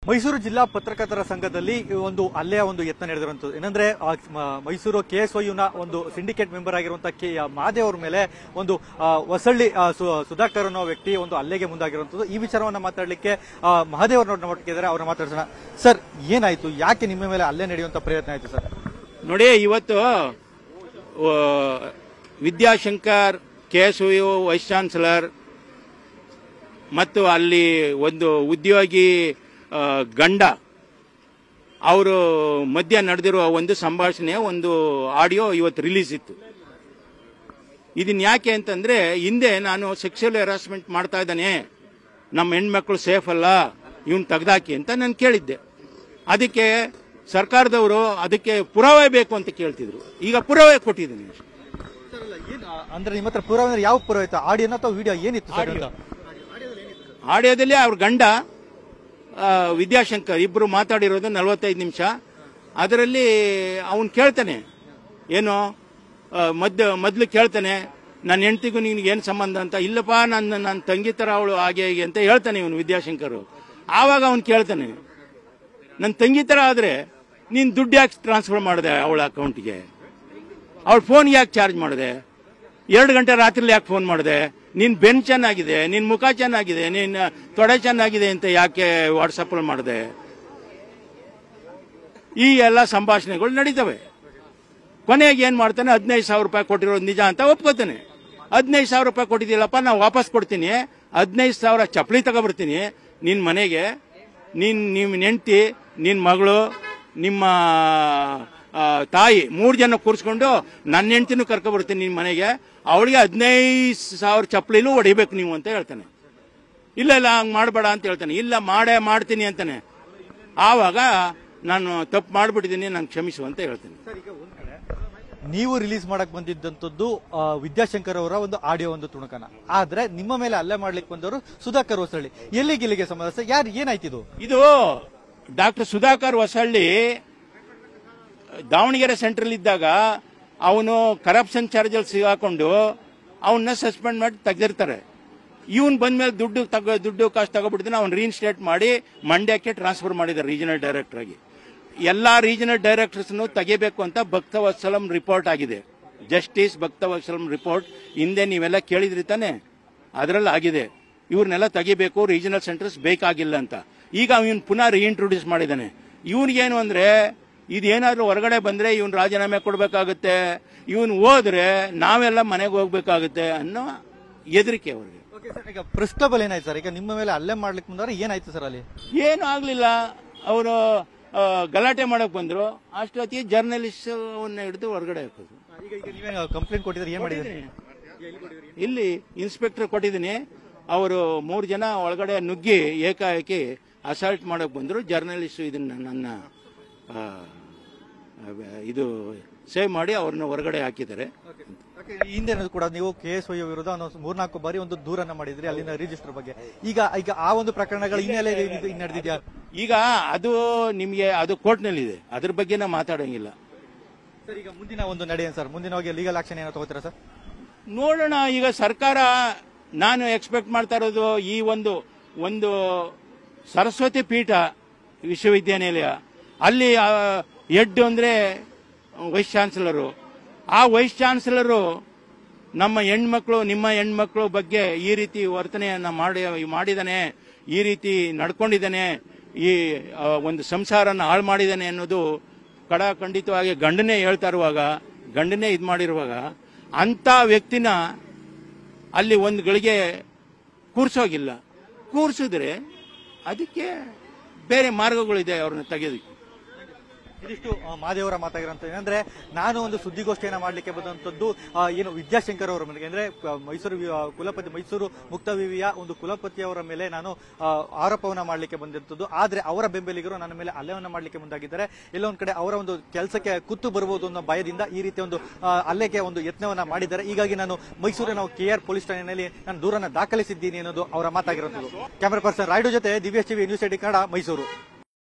ಮೈಸೂರು ಜಿಲ್ಲಾ ಪತ್ರಕರ್ತರ ಸಂಘದಲ್ಲಿ ಈ ಒಂದು ಹಲ್ಲೆಯ ಒಂದು ಯತ್ನ ನಡೆದಿರುವಂತದ್ದು ಏನಂದ್ರೆ ಆ, ಮ- ಮೈಸೂರು ಕೆಎಸ್ಒಯುನ ಒಂದು ಸಿಂಡಿಕೇಟ್ ಮೆಂಬರ್ ಆಗಿರುವಂತಹ ಕೆ ಮಹಾದೇವ್ ಅವ್ರ ಮೇಲೆ ಒಂದು ಆ, ಹೊಸಳ್ಳಿ ಆ, ಸು- ಸುಧಾಕರ್ ಅನ್ನೋ ವ್ಯಕ್ತಿ ಒಂದು ಹಲ್ಲೆಗೆ ಮುಂದಾಗಿರುವಂತದ್ದು ಈ ವಿಚಾರವನ್ನ ಮಾತಾಡಲಿಕ್ಕೆ ಆ, ಮಹಾದೇವ್ ಅವ್ರನ್ನ ಒಟ್ಟಿದ್ದಾರೆ ಅವ್ರನ್ನ ಮಾತಾಡ್ಸೋಣ ಸರ್ ಏನಾಯ್ತು ಯಾಕೆ ನಿಮ್ಮ ಮೇಲೆ ಹಲ್ಲೆ ನಡೆಯುವಂತ ಪ್ರಯತ್ನ ಆಯ್ತು ಸರ್ ನೋಡಿ ಇವತ್ತು ಆ, Vidyashankar K S U vice chancellor ಮತ್ತು ಅಲ್ಲಿ ಒಂದು ಉದ್ಯೋಗಿ ಆ, ಗಂಡ ಅವರು ಮಧ್ಯ ನಡೆದಿರುವ ಒಂದು ಸಂಭಾಷಣೆ ಒಂದು ಆಡಿಯೋ ಇವತ್ತು ರಿಲೀಸ್ ಇತ್ತು ಇದನ್ನ ಯಾಕೆ ಅಂತಂದ್ರೆ ಹಿಂದೆ ನಾನು ಸೆಕ್ಷುವಲ್ ಹರಾಸ್ಮೆಂಟ್ ಮಾಡ್ತಾ ಇದ್ದಾನೆ ನಮ್ಮ ಹೆಣ್ಮಕ್ಳು ಸೇಫ್ ಅಲ್ಲ ಇವನ್ ತೆಗ್ದಾಕಿ ಅಂತ ನಾನು ಕೇಳಿದ್ದೆ ಅದಕ್ಕೆ ಸರ್ಕಾರದವರು ಅದಕ್ಕೆ ಪುರಾವೆ ಬೇಕು ಅಂತ ಕೇಳ್ತಿದ್ರು ಈಗ ಪುರಾವೆ ಕೊಟ್ಟಿದ್ದೀನಿ ಅಂದ್ರೆ ನಿಮ್ಮ ಹತ್ರ ಪುರಾವೆ ಅಂದ್ರೆ ಯಾವ ಪುರಾವೆ ಇತ್ತು ಆಡಿಯೋನ ಅಥವಾ ವಿಡಿಯೋ ಏನಿತ್ತು ಸರ್ ಅಂತ ಆಡಿಯೋದಲ್ಲಿ ಅವ್ರ ಗಂಡ ಆ, ವಿದ್ಯಾಶಂಕರ್ ಇಬ್ರು ಮಾತಾಡಿರೋದು ನಲವತ್ತೈದು ನಿಮಿಷ ಅದರಲ್ಲಿ ಅವನು ಕೇಳ್ತಾನೆ ಏನು ಆ, ಮಧ್ಯ ಮೊದ್ಲು ಕೇಳ್ತಾನೆ ನನ್ನ ಹೆಂಡತಿಗೂ ನಿನ್ಗೆ ಏನು ಸಂಬಂಧ ಅಂತ ಇಲ್ಲಪ್ಪ ನನ್ನ ನನ್ನ ತಂಗಿ ತರ ಅವಳು ಹಾಗೆ ಹೀಗೆ ಅಂತ ಹೇಳ್ತಾನೆ ಇವನು ವಿದ್ಯಾಶಂಕರ್ ಆವಾಗ ಅವನು ಕೇಳ್ತಾನೆ ನನ್ನ ತಂಗಿ ತರ ಆದ್ರೆ ನೀನ್ ದುಡ್ಡು ಯಾಕೆ ಟ್ರಾನ್ಸ್ಫರ್ ಮಾಡಿದೆ ಅವಳ ಅಕೌಂಟ್ಗೆ ಅವಳ ಫೋನ್ ಯಾಕೆ ಚಾರ್ಜ್ ಮಾಡಿದೆ ಎರಡು ಗಂಟೆ ರಾತ್ರಿ ಯಾಕೆ ಫೋನ್ ಮಾಡಿದೆ ನಿನ್ ಬೆನ್ ಚೆನ್ನಾಗಿದೆ ನಿನ್ ಮುಖ ಚೆನ್ನಾಗಿದೆ ನಿನ್ ತೊಡೆ ಚೆನ್ನಾಗಿದೆ ಅಂತ ಯಾಕೆ ವಾಟ್ಸಪ್ ಅಲ್ಲಿ ಮಾಡಿದೆ ಈ ಎಲ್ಲ ಸಂಭಾಷಣೆಗಳು ನಡೀತವೆ ಕೊನೆಗೆ ಏನ್ ಮಾಡ್ತಾನೆ ಹದಿನೈದು ಸಾವಿರ ರೂಪಾಯಿ ಕೊಟ್ಟಿರೋದು ನಿಜ ಅಂತ ಒಪ್ಕೋತಾನೆ ಹದಿನೈದು ಸಾವಿರ ರೂಪಾಯಿ ಕೊಟ್ಟಿದ್ದಿಲ್ಲಪ್ಪ ನಾ ವಾಪಸ್ ಕೊಡ್ತೀನಿ ಹದಿನೈದು ಸಾವಿರ ಚಪ್ಪಲಿ ತಗೊಬರ್ತೀನಿ ನಿನ್ ಮನೆಗೆ ನಿನ್ ನಿಮ್ ನೆಂಟಿ ನಿನ್ ಮಗಳು ನಿಮ್ಮ ಆ, ತಾಯಿ ಮೂರು ಜನ ಕೂರಿಸ್ಕೊಂಡು ನನ್ನ ಹೆಂಡ್ತಿನೂ ಕರ್ಕೊಬರ್ತೀನಿ ನಿನ್ ಮನೆಗೆ ಅವಳಿಗೆ ಹದಿನೈದು ಸಾವಿರ ಚಪ್ಪಲಿಲೂ ಹೊಡಿಬೇಕು ನೀವು ಅಂತ ಹೇಳ್ತಾನೆ ಇಲ್ಲ ಇಲ್ಲ ಹಂಗ್ ಮಾಡಬೇಡ ಅಂತ ಹೇಳ್ತಾನೆ ಇಲ್ಲ ಮಾಡೇ ಮಾಡ್ತೀನಿ ಅಂತಾನೆ ಆವಾಗ ನಾನು ತಪ್ಪು ಮಾಡ್ಬಿಟ್ಟಿದ್ದೀನಿ ನಾನು ಕ್ಷಮಿಸು ಅಂತ ಹೇಳ್ತೇನೆ ನೀವು ರಿಲೀಸ್ ಮಾಡಕ್ ಬಂದಿದ್ದಂಥದ್ದು ಆ, ವಿದ್ಯಾಶಂಕರ್ ಅವರ ಒಂದು ಆಡಿಯೋ ಒಂದು ತುಣುಕನ ಆದ್ರೆ ನಿಮ್ಮ ಮೇಲೆ ಹಲ್ಲೆ ಮಾಡ್ಲಿಕ್ಕೆ ಬಂದವರು ಸುಧಾಕರ್ ಹೊಸಳ್ಳಿ ಎಲ್ಲಿಗೆ ಇಲ್ಲಿಗೆ ಸಂಬಂಧ ಸರ್ ಯಾರು ಏನಾಯ್ತಿದು ಇದು ಡಾಕ್ಟರ್ ಸುಧಾಕರ್ ಹೊಸಳ್ಳಿ ದಾವಣಗೆರೆ ಸೆಂಟ್ರಲ್ ಇದ್ದಾಗ ಅವನು ಕರಪ್ಷನ್ ಚಾರ್ಜಲ್ಲಿ ಸಿಗಾಕೊಂಡು ಅವನ್ನ ಸಸ್ಪೆಂಡ್ ಮಾಡಿ ತೆಗೆದಿರ್ತಾರೆ ಇವನ್ ಬಂದ್ಮೇಲೆ ದುಡ್ಡು ತಗ ದುಡ್ಡು ಕಾಸು ತಗೊಬಿಡ್ತಾನೆ ಅವ್ನು ರೀಇನ್ಸ್ಟೇಟ್ ಮಾಡಿ ಮಂಡ್ಯಕ್ಕೆ ಟ್ರಾನ್ಸ್ಫರ್ ಮಾಡಿದ್ದಾರೆ ರೀಜನಲ್ ಡೈರೆಕ್ಟರ್ ಆಗಿ ಎಲ್ಲಾ ರೀಜನಲ್ ಡೈರೆಕ್ಟರ್ಸ್ನು ತೆಗಿಬೇಕು ಅಂತ ಭಕ್ತವತ್ಸಲಂ ರಿಪೋರ್ಟ್ ಆಗಿದೆ ಜಸ್ಟಿಸ್ ಭಕ್ತವತ್ಸಲಂ ರಿಪೋರ್ಟ್ ಹಿಂದೆ ನೀವೆಲ್ಲ ಕೇಳಿದ್ರಿ ತಾನೆ ಅದರಲ್ಲಿ ಆಗಿದೆ ಇವ್ರನ್ನೆಲ್ಲ ತೆಗಿಬೇಕು ರೀಜನಲ್ ಸೆಂಟರ್ಸ್ ಬೇಕಾಗಿಲ್ಲ ಅಂತ ಈಗ ಇವನ್ ಪುನಃ ರೀಇಂಟ್ರೊಡ್ಯೂಸ್ ಮಾಡಿದ್ದಾನೆ ಇವನಿಗೇನು ಅಂದ್ರೆ ಇದೇನಾದ್ರೂ ಹೊರಗಡೆ ಬಂದ್ರೆ ಇವನ್ ರಾಜೀನಾಮೆ ಕೊಡ್ಬೇಕಾಗುತ್ತೆ ಇವನ್ ಹೋದ್ರೆ ನಾವೆಲ್ಲ ಮನೆಗೆ ಹೋಗ್ಬೇಕಾಗುತ್ತೆ ಅನ್ನೋ ಹೆದರಿಕೆ ಅವ್ರಿಗೆ ಈಗ ಪ್ರೆಸ್ ಕ್ಲಬ್ ಅಲ್ಲಿ ಏನಾಯ್ತು ಸರ್ ಈಗ ನಿಮ್ಮ ಮೇಲೆ ಹಲ್ಲೆ ಮಾಡ್ಲಿಕ್ಕೆ ಬಂದವರು ಏನಾಯ್ತು ಸರ್ ಅಲ್ಲಿ ಏನು ಆಗ್ಲಿಲ್ಲ ಅವರು ಗಲಾಟೆ ಮಾಡಕ್ ಬಂದ್ರು ಅಷ್ಟೊತ್ತಿಗೆ ಜರ್ನಲಿಸ್ಟ್ ಅವನ್ನ ಹಿಡಿದು ಹೊರಗಡೆ ಹಾಕೋದು ಈಗ ಈಗ ನೀವೇ ಕಂಪ್ಲೇಂಟ್ ಕೊಟ್ಟಿದ್ರೆ ಏನ್ ಮಾಡಿದ್ರಿ ಇಲ್ಲಿ ಇನ್ಸ್ಪೆಕ್ಟರ್ ಕೊಟ್ಟಿದ್ದೀನಿ ಅವರು ಮೂರು ಜನ ಒಳಗಡೆ ನುಗ್ಗಿ ಏಕಾಏಕಿ ಅಸಾಲ್ಟ್ ಮಾಡಕ್ ಬಂದ್ರು ಜರ್ನಲಿಸ್ಟ್ ಇದನ್ನ ನನ್ನ ಆ, ಇದು ಸೇವ್ ಮಾಡಿ ಅವ್ರನ್ನ ಹೊರಗಡೆ ಹಾಕಿದ್ದಾರೆ ಈ ಹಿಂದೆ ಕೂಡ ನೀವು ಕೆ ಎಸ್ ವೈ ವಿರುದ್ಧ ಒಂದು ಮೂರ್ನಾಲ್ಕು ಬಾರಿ ಒಂದು ದೂರನ್ನ ಮಾಡಿದ್ರಿ ಅಲ್ಲಿನ ರಿಜಿಸ್ಟರ್ ಬಗ್ಗೆ ಈಗ ಈಗ ಆ ಒಂದು ಪ್ರಕರಣಗಳ ಹಿನ್ನೆಲೆ ಇದು ನಡೆದಿದ್ಯಾ ಈಗ ಅದು ನಿಮಗೆ ಅದು ಕೋರ್ಟ್ನಲ್ಲಿದೆ ಅದ್ರ ಬಗ್ಗೆ ನಾ ಮಾತಾಡಂಗಿಲ್ಲ ಸರ್ ಈಗ ಮುಂದಿನ ಒಂದು ನಡೆ ಏನ್ ಸರ್ ಮುಂದಿನ ಹೋಗಿ ಲೀಗಲ್ ಆಕ್ಷನ್ ಏನೋ ತಗೋತೀರಾ ಸರ್ ನೋಡೋಣ ಈಗ ಸರ್ಕಾರ ನಾನು ಎಕ್ಸ್ಪೆಕ್ಟ್ ಮಾಡ್ತಾ ಇರೋದು ಈ ಒಂದು ಒಂದು ಸರಸ್ವತಿ ಪೀಠ ವಿಶ್ವವಿದ್ಯಾನಿಲಯ ಅಲ್ಲಿ ಹೆಡ್ ಅಂದ್ರೆ ವೈಸ್ ಚಾನ್ಸಲರು ಆ ವೈಸ್ ಚಾನ್ಸಲರು ನಮ್ಮ ಹೆಣ್ಮಕ್ಳು ನಿಮ್ಮ ಹೆಣ್ಮಕ್ಳು ಬಗ್ಗೆ ಈ ರೀತಿ ವರ್ತನೆಯನ್ನ ಮಾಡಿ ಮಾಡಿದಾನೆ ಈ ರೀತಿ ನಡ್ಕೊಂಡಿದ್ದಾನೆ ಈ ಆ, ಒಂದು ಸಂಸಾರನ ಹಾಳು ಮಾಡಿದ್ದಾನೆ ಅನ್ನೋದು ಕಡ ಖಂಡಿತವಾಗಿ ಗಂಡನೇ ಹೇಳ್ತಾ ಇರುವಾಗ ಗಂಡನೇ ಇದು ಮಾಡಿರುವಾಗ ಅಂತ ವ್ಯಕ್ತಿನ ಅಲ್ಲಿ ಒಂದು ಗಳಿಗೆ ಕೂರ್ಸೋಗಿಲ್ಲ ಕೂರ್ಸಿದ್ರೆ ಅದಕ್ಕೆ ಬೇರೆ ಮಾರ್ಗಗಳಿದೆ ಅವ್ರನ್ನ ತೆಗೆಯೋದಕ್ಕೆ ಇದಿಷ್ಟು ಆ, ಮಾದೇವರ ಮಾತಾಗಿರೋಂಥ ಏನಂದ್ರೆ ನಾನು ಒಂದು ಸುದ್ದಿಗೋಷ್ಠಿಯನ್ನ ಮಾಡ್ಲಿಕ್ಕೆ ಬಂದಂತದ್ದು ಆ, ಏನು ವಿದ್ಯಾಶಂಕರ್ ಅವರ ಮೇಲೆ ಅಂದ್ರೆ ಆ, ಮೈಸೂರು ವಿ- ಆ, ಕುಲಪತಿ ಮೈಸೂರು ಮುಕ್ತ ವಿವಿಯ ಒಂದು ಕುಲಪತಿಯವರ ಮೇಲೆ ನಾನು ಆ, ಆರೋಪವನ್ನ ಮಾಡ್ಲಿಕ್ಕೆ ಬಂದಿರ್ತದ್ದು ಆದ್ರೆ ಅವರ ಬೆಂಬಲಿಗರು ನನ್ನ ಮೇಲೆ ಹಲ್ಲೆವನ್ನ ಮಾಡ್ಲಿಕ್ಕೆ ಮುಂದಾಗಿದ್ದಾರೆ ಎಲ್ಲ ಒಂದ್ ಕಡೆ ಅವರ ಒಂದು ಕೆಲಸಕ್ಕೆ ಕುತ್ತು ಬರಬಹುದು ಅನ್ನೋ ಭಯದಿಂದ ಈ ರೀತಿಯ ಒಂದು ಆ, ಹಲ್ಲೆಗೆ ಒಂದು ಯತ್ನವನ್ನ ಮಾಡಿದ್ದಾರೆ ಹೀಗಾಗಿ ನಾನು ಮೈಸೂರಿನ ಕೆಆರ್ ಪೊಲೀಸ್ ಠಾಣೆಯಲ್ಲಿ ನಾನು ದೂರನ್ನ ದಾಖಲಿಸಿದ್ದೀನಿ ಅನ್ನೋದು ಅವರ ಮಾತಾಗಿರುವಂತದ್ದು ಕ್ಯಾಮರಾ ಪರ್ಸನ್ ರಾಯ್ಡು ಜೊತೆ ದಿವ್ಯಸ್ ಟಿವಿ ನ್ಯೂಸ್ ಏಟಿ ಕನ್ನಡ ಮೈಸೂರು